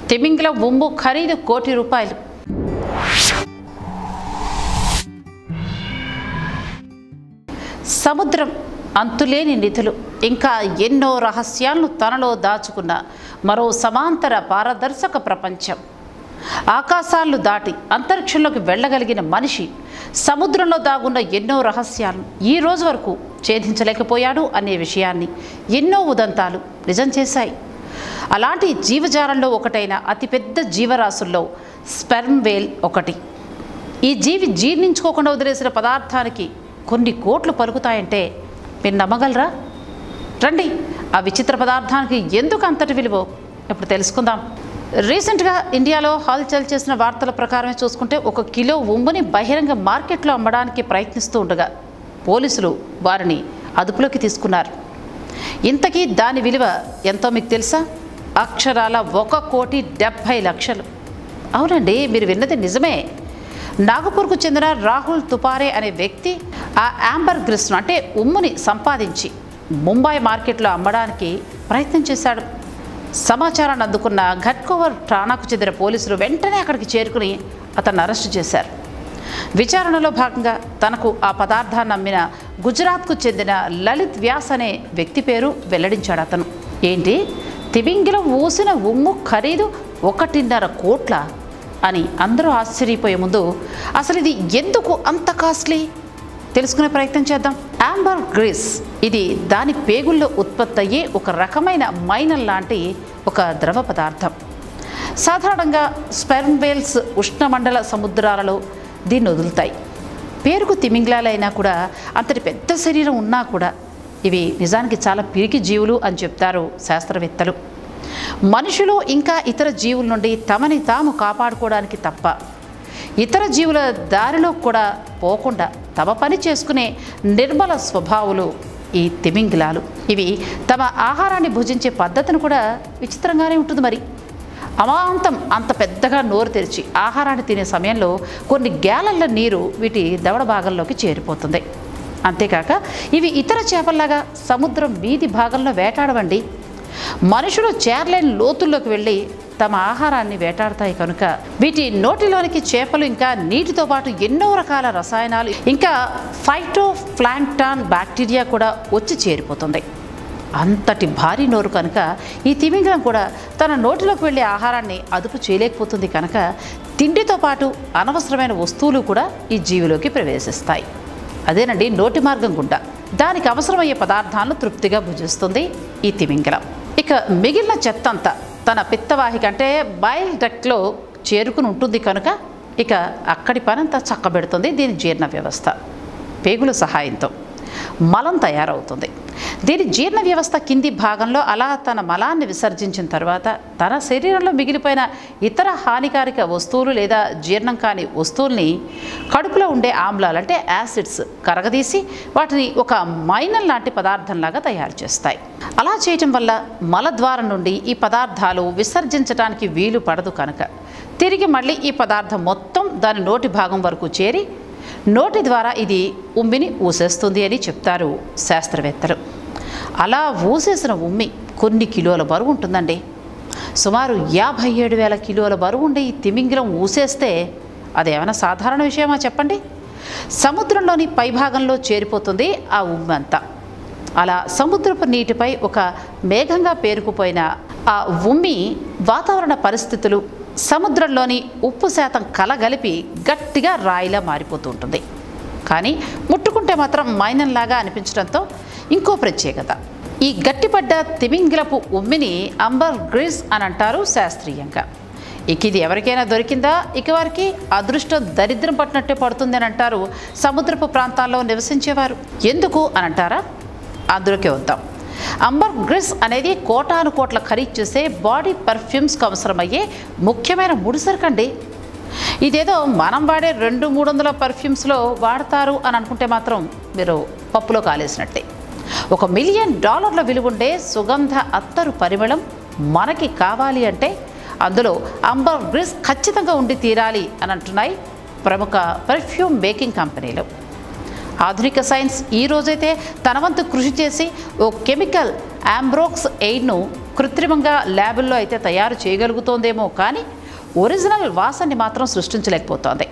తిమింగిల ఉమ్ము ఖరీదు కోటి రూపాయలు సముద్రం అంతులేని నిధులు ఇంకా ఎన్నో రహస్యాలను తనలో దాచుకున్న మరో సమాంతర పారదర్శక ప్రపంచం ఆకాశాలను దాటి అంతరిక్షంలోకి వెళ్ళగలిగిన మనిషి సముద్రంలో దాగున్న ఎన్నో రహస్యాలను ఈ రోజు వరకు ఛేదించలేకపోయాడు అనే విషయాన్ని ఎన్నో ఉదంతాలు నిజం చేశాయి అలాంటి జీవజాలంలో ఒకటైన అతిపెద్ద జీవరాశుల్లో స్పెర్మ్ వేల్ ఒకటి ఈ జీవి జీర్ణించుకోకుండా వదిలేసిన పదార్థానికి కొన్ని కోట్లు పలుకుతాయంటే మీరు నమ్మగలరా రండి ఆ విచిత్ర పదార్థానికి ఎందుకు అంతటి విలువ ఇప్పుడు తెలుసుకుందాం రీసెంట్గా ఇండియాలో హల్చల్ చేసిన వార్తల ప్రకారమే చూసుకుంటే ఒక కిలో ఉమ్ముని బహిరంగ మార్కెట్లో అమ్మడానికి ప్రయత్నిస్తూ ఉండగా పోలీసులు వారిని అదుపులోకి తీసుకున్నారు ఇంతకీ దాని విలువ ఎంతో మీకు తెలుసా అక్షరాల ఒక కోటి డెబ్భై లక్షలు అవునండి మీరు విన్నది నిజమే నాగపూర్కు చెందిన రాహుల్ తుపారే అనే వ్యక్తి ఆ యాంబర్ గ్రిస్ను అంటే ఉమ్ముని సంపాదించి ముంబై మార్కెట్లో అమ్మడానికి ప్రయత్నం చేశాడు సమాచారాన్ని అందుకున్న ఘట్కోవర్ ఠాణాకు చెందిన పోలీసులు వెంటనే అక్కడికి చేరుకుని అతన్ని అరెస్టు చేశారు విచారణలో భాగంగా తనకు ఆ పదార్థాన్ని అమ్మిన గుజరాత్కు చెందిన లలిత్ వ్యాస్ అనే వ్యక్తి పేరు వెల్లడించాడు అతను ఏంటి తిమింగిలం ఊసిన ఉమ్ము ఖరీదు ఒకటిన్నర కోట్ల అని అందరూ ఆశ్చర్యపోయే ముందు అసలు ఇది ఎందుకు అంత కాస్ట్లీ తెలుసుకునే ప్రయత్నం చేద్దాం యాంబర్ గ్రీస్ ఇది దాని పేగుల్లో ఉత్పత్తి అయ్యే ఒక రకమైన మైనల్ లాంటి ఒక ద్రవ పదార్థం సాధారణంగా స్పెర్మ్ వేల్స్ ఉష్ణమండల సముద్రాలలో దీన్ని వదులుతాయి పేరుకు తిమింగ్లాలైనా కూడా అంతటి పెద్ద శరీరం ఉన్నా కూడా ఇవి నిజానికి చాలా పిరికి జీవులు అని చెప్తారు శాస్త్రవేత్తలు మనుషులు ఇంకా ఇతర జీవుల నుండి తమని తాము కాపాడుకోవడానికి తప్ప ఇతర జీవుల దారిలో కూడా పోకుండా తమ పని చేసుకునే నిర్మల స్వభావులు ఈ తిమింగిలాలు ఇవి తమ ఆహారాన్ని భుజించే పద్ధతిని కూడా విచిత్రంగానే ఉంటుంది మరి అమాంతం అంత పెద్దగా నోరు తెరిచి ఆహారాన్ని తినే సమయంలో కొన్ని గ్యాలన్ల నీరు వీటి దవడ భాగంలోకి చేరిపోతుంది అంతేకాక ఇవి ఇతర చేపల్లాగా సముద్రం వీధి భాగంలో వేటాడవండి మనుషులు చేరలేని లోతుల్లోకి వెళ్ళి తమ ఆహారాన్ని వేటాడతాయి కనుక వీటి నోటిలోనికి చేపలు ఇంకా నీటితో పాటు ఎన్నో రకాల రసాయనాలు ఇంకా ఫైటో ప్లాంక్టాన్ బ్యాక్టీరియా కూడా వచ్చి చేరిపోతుంది అంతటి భారీ నోరు కనుక ఈ తిమింగలం కూడా తన నోటిలోకి వెళ్ళే ఆహారాన్ని అదుపు చేయలేకపోతుంది కనుక తిండితో పాటు అనవసరమైన వస్తువులు కూడా ఈ జీవిలోకి ప్రవేశిస్తాయి అదేనండి నోటి మార్గం గుండా దానికి అవసరమయ్యే పదార్థాలను తృప్తిగా భుజిస్తుంది ఈ తిమింగలం ఇక మిగిలిన చెత్త అంతా తన పిత్తవాహిక అంటే బైల్ డక్ట్లో చేరుకుని ఉంటుంది కనుక ఇక అక్కడి పనంతా చక్కబెడుతుంది దీని జీర్ణ వ్యవస్థ పేగుల సహాయంతో మలం తయారవుతుంది దీని జీర్ణ వ్యవస్థ కింది భాగంలో అలా తన మలాన్ని విసర్జించిన తర్వాత తన శరీరంలో మిగిలిపోయిన ఇతర హానికారక వస్తువులు లేదా జీర్ణం కాని వస్తువుల్ని కడుపులో ఉండే ఆమ్లాలు అంటే యాసిడ్స్ కరగదీసి వాటిని ఒక మైనల్ లాంటి పదార్థంలాగా తయారు చేస్తాయి అలా చేయటం వల్ల మలద్వారం నుండి ఈ పదార్థాలు విసర్జించడానికి వీలు పడదు కనుక తిరిగి మళ్ళీ ఈ పదార్థం మొత్తం దాని నోటి భాగం వరకు చేరి నోటి ద్వారా ఇది ఉమ్మిని ఊసేస్తుంది అని చెప్తారు శాస్త్రవేత్తలు అలా ఊసేసిన ఉమ్మి కొన్ని కిలోల బరువు ఉంటుందండి సుమారు యాభై ఏడు వేల కిలోల బరువు ఉండే ఈ తిమింగిలం ఊసేస్తే అదేమైనా సాధారణ విషయమా చెప్పండి సముద్రంలోని పైభాగంలో చేరిపోతుంది ఆ ఉమ్మి అంతా అలా సముద్రపు నీటిపై ఒక మేఘంగా పేరుకుపోయిన ఆ ఉమ్మి వాతావరణ పరిస్థితులు సముద్రంలోని ఉప్పు శాతం కలగలిపి గట్టిగా రాయిలా మారిపోతూ ఉంటుంది కానీ ముట్టుకుంటే మాత్రం మైనంలాగా అనిపించడంతో ఇంకో ప్రత్యేకత ఈ గట్టిపడ్డ తిమింగిలపు ఉమ్మిని అంబర్ గ్రీస్ అని అంటారు శాస్త్రీయంగా ఇక ఇది ఎవరికైనా దొరికిందా ఇక వారికి అదృష్టం దరిద్రం పట్టినట్టే పడుతుంది అని అంటారు సముద్రపు ప్రాంతాల్లో నివసించేవారు ఎందుకు అని అంటారా అందులోకి వద్దాం అంబర్ గ్రిస్ అనేది కోటాను కోట్ల ఖరీదు చేసే బాడీ పర్ఫ్యూమ్స్కి అవసరమయ్యే ముఖ్యమైన ముడిసరికండి ఇదేదో మనం వాడే రెండు మూడు వందల పర్ఫ్యూమ్స్లో వాడతారు అని అనుకుంటే మాత్రం మీరు పప్పులో కాలేసినట్టే ఒక మిలియన్ డాలర్ల విలువుండే సుగంధ అత్తరు పరిమళం మనకి కావాలి అంటే అందులో అంబర్ గ్రిస్ ఖచ్చితంగా ఉండి తీరాలి అని అంటున్నాయి ప్రముఖ పర్ఫ్యూమ్ మేకింగ్ కంపెనీలు ఆధునిక సైన్స్ ఈ రోజైతే తన వంతు కృషి చేసి ఓ కెమికల్ ఆంబ్రోక్స్ ఎయిడ్ను కృత్రిమంగా ల్యాబుల్లో అయితే తయారు చేయగలుగుతోందేమో కానీ ఒరిజినల్ వాసనని మాత్రం సృష్టించలేకపోతోంది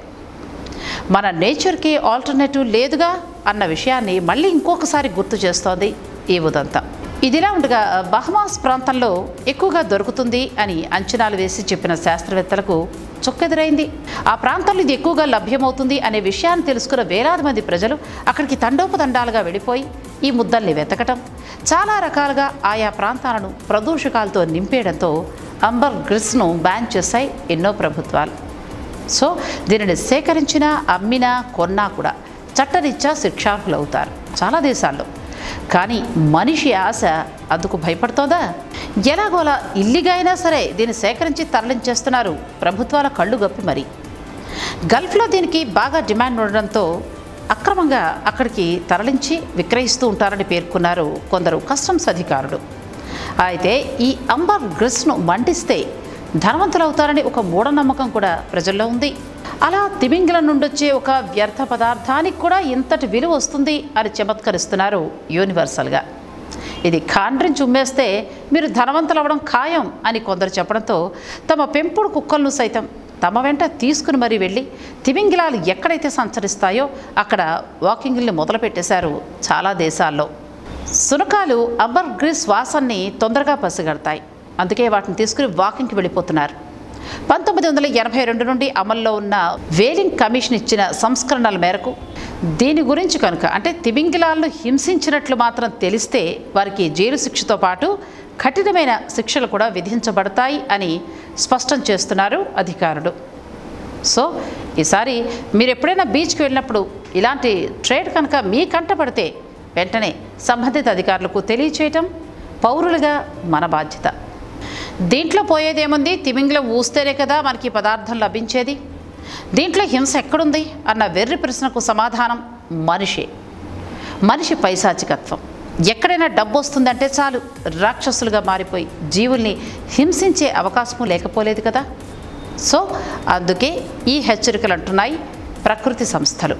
మన నేచర్కి ఆల్టర్నేటివ్ లేదుగా అన్న విషయాన్ని మళ్ళీ ఇంకొకసారి గుర్తు చేస్తోంది ఈ ఉదంతా ఇదిలా ఉండగా బహమాస్ ప్రాంతంలో ఎక్కువగా దొరుకుతుంది అని అంచనాలు వేసి చెప్పిన శాస్త్రవేత్తలకు చొక్కెదురైంది ఆ ప్రాంతంలో ఇది ఎక్కువగా లభ్యమవుతుంది అనే విషయాన్ని తెలుసుకున్న వేలాది మంది ప్రజలు అక్కడికి తండోపతండాలుగా వెళ్ళిపోయి ఈ ముద్దల్ని వెతకటం చాలా రకాలుగా ఆయా ప్రాంతాలను ప్రదూషకాలతో నింపేయడంతో అంబర్ గ్రిస్ను బ్యాన్ చేశాయి ఎన్నో ప్రభుత్వాలు సో దీనిని సేకరించినా అమ్మినా కొన్నా కూడా చట్టరీత్యా శిక్షార్హులు అవుతారు చాలా దేశాల్లో కానీ మనిషి ఆశ అందుకు భయపడుతోందా ఎలాగోలా ఇల్లిగా అయినా సరే దీన్ని సేకరించి తరలించేస్తున్నారు ప్రభుత్వాల కళ్ళు గప్పి మరి గల్ఫ్లో దీనికి బాగా డిమాండ్ ఉండడంతో అక్రమంగా అక్కడికి తరలించి విక్రయిస్తూ ఉంటారని పేర్కొన్నారు కొందరు కస్టమ్స్ అధికారులు అయితే ఈ అంబర్ గ్రిస్ను మండిస్తే ధనవంతులవుతారని ఒక మూఢనమ్మకం కూడా ప్రజల్లో ఉంది అలా తిమింగిలం నుండి వచ్చే ఒక వ్యర్థ పదార్థానికి కూడా ఇంతటి విలువ వస్తుంది అని చమత్కరిస్తున్నారు యూనివర్సల్గా ఇది కాండ్రించి ఉమ్మేస్తే మీరు ధనవంతులు అవ్వడం ఖాయం అని కొందరు చెప్పడంతో తమ పెంపుడు కుక్కలను సైతం తమ వెంట తీసుకుని మరీ వెళ్ళి తిమింగిలాలు ఎక్కడైతే సంచరిస్తాయో అక్కడ వాకింగ్ని మొదలుపెట్టేశారు చాలా దేశాల్లో సునకాలు అంబర్ గ్రీస్ వాసన్ని తొందరగా పసిగడతాయి అందుకే వాటిని తీసుకుని వాకింగ్కి వెళ్ళిపోతున్నారు పంతొమ్మిది వందల ఎనభై రెండు నుండి అమల్లో ఉన్న వేలింగ్ కమిషన్ ఇచ్చిన సంస్కరణల మేరకు దీని గురించి కనుక అంటే తిమింగిలాలను హింసించినట్లు మాత్రం తెలిస్తే వారికి జైలు శిక్షతో పాటు కఠినమైన శిక్షలు కూడా విధించబడతాయి అని స్పష్టం చేస్తున్నారు అధికారులు సో ఈసారి మీరు ఎప్పుడైనా బీచ్కి వెళ్ళినప్పుడు ఇలాంటి ట్రేడ్ కనుక మీ కంట పడితే వెంటనే సంబంధిత అధికారులకు తెలియచేయటం పౌరులుగా మన బాధ్యత దీంట్లో పోయేదేముంది తిమింగిలం ఊస్తేనే కదా మనకి ఈ పదార్థం లభించేది దీంట్లో హింస ఎక్కడుంది అన్న వెర్రి ప్రశ్నకు సమాధానం మనిషే మనిషి పైశాచికత్వం ఎక్కడైనా డబ్బు వస్తుందంటే చాలు రాక్షసులుగా మారిపోయి జీవుల్ని హింసించే అవకాశము లేకపోలేదు కదా సో అందుకే ఈ హెచ్చరికలు అంటున్నాయి ప్రకృతి సంస్థలు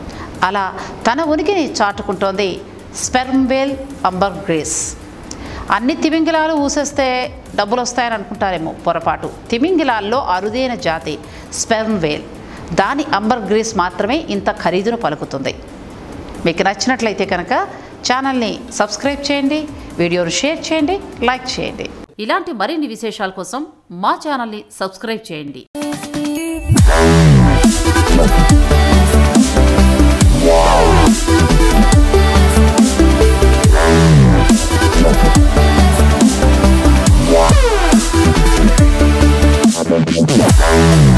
అలా తన ఉనికిని చాటుకుంటోంది స్పెర్మ్వేల్ అంబర్ గ్రేస్ అన్ని తిమింగిలాలు ఊసేస్తే డబ్బులు వస్తాయని అనుకుంటారేమో పొరపాటు తిమింగిలాల్లో అరుదైన జాతి స్పెర్మ్వేల్ దాని అంబర్ గ్రీస్ మాత్రమే ఇంత ఖరీదును పలుకుతుంది మీకు నచ్చినట్లయితే కనుక ఛానల్ని సబ్స్క్రైబ్ చేయండి వీడియోను షేర్ చేయండి లైక్ చేయండి ఇలాంటి మరిన్ని విశేషాల కోసం మా ఛానల్ని సబ్స్క్రైబ్ చేయండి Wow.